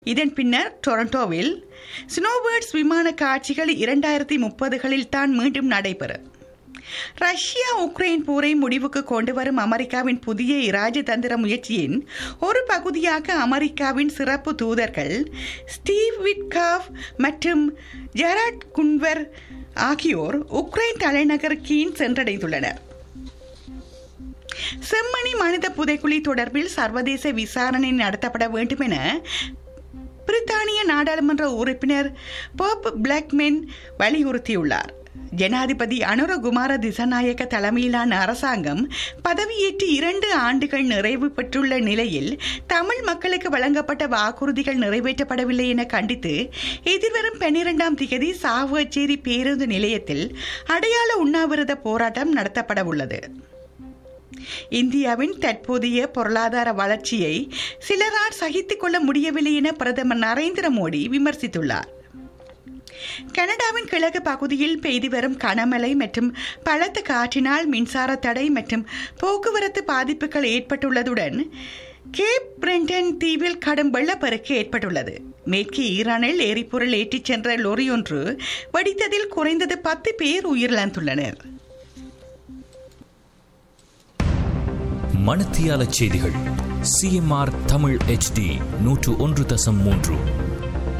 இதன் பின்னர் டொரண்டோவில் ஸ்னோபேர்ட்ஸ் விமான காட்சிகள் இரண்டாயிரத்தி முப்பதுகளில் தான் மீண்டும் நடைபெறும் ரஷ்யா உக்ரைன் போரை முடிவுக்கு கொண்டு வரும் அமெரிக்காவின் புதிய இராஜதந்திர முயற்சியின் ஒரு பகுதியாக அமெரிக்காவின் சிறப்பு தூதர்கள் ஸ்டீவ் விட்காவ் மற்றும் ஜெராட் குன்வர் ஆகியோர் உக்ரைன் தலைநகர் கீன் சென்றடைந்துள்ளனர் செம்மணி மனித புதைக்குழி தொடர்பில் சர்வதேச விசாரணை நடத்தப்பட வேண்டும் என பிரித்தானிய நாடாளுமன்ற உறுப்பினர் பாப் பிளாக்மென் வலியுறுத்தியுள்ளார் ஜனாதிபதி அனுரகுமார திசநாயக்க தலைமையிலான அரசாங்கம் பதவியேற்று இரண்டு ஆண்டுகள் நிறைவு பெற்றுள்ள நிலையில் தமிழ் மக்களுக்கு வழங்கப்பட்ட வாக்குறுதிகள் நிறைவேற்றப்படவில்லை என கண்டித்து எதிர்வரும் பன்னிரெண்டாம் திகதி சாவச்சேரி பேருந்து நிலையத்தில் அடையாள உண்ணாவிரத போராட்டம் நடத்தப்பட உள்ளது இந்தியாவின் தற்போதைய பொருளாதார வளர்ச்சியை சிலரால் சகித்துக் கொள்ள முடியவில்லை என பிரதமர் நரேந்திர மோடி விமர்சித்துள்ளார் கனடாவின் கிழக்கு பகுதியில் பெய்து வரும் கனமழை மற்றும் பலத்த காற்றினால் மின்சார தடை மற்றும் போக்குவரத்து பாதிப்புகள் ஏற்பட்டுள்ளதுடன் கேப் பிரெண்டன் தீவில் கடும் வெள்ளப்பெருக்கு ஏற்பட்டுள்ளது மேற்கு ஈரானில் எரிபொருள் ஏற்றிச் சென்ற லொரி ஒன்று வெடித்ததில் குறைந்தது பத்து பேர் உயிரிழந்துள்ளனர் மணத்தியால செய்திகள் சிஎம்ஆர் தமிழ் ஹெச்டி நூற்று ஒன்று தசம் மூன்று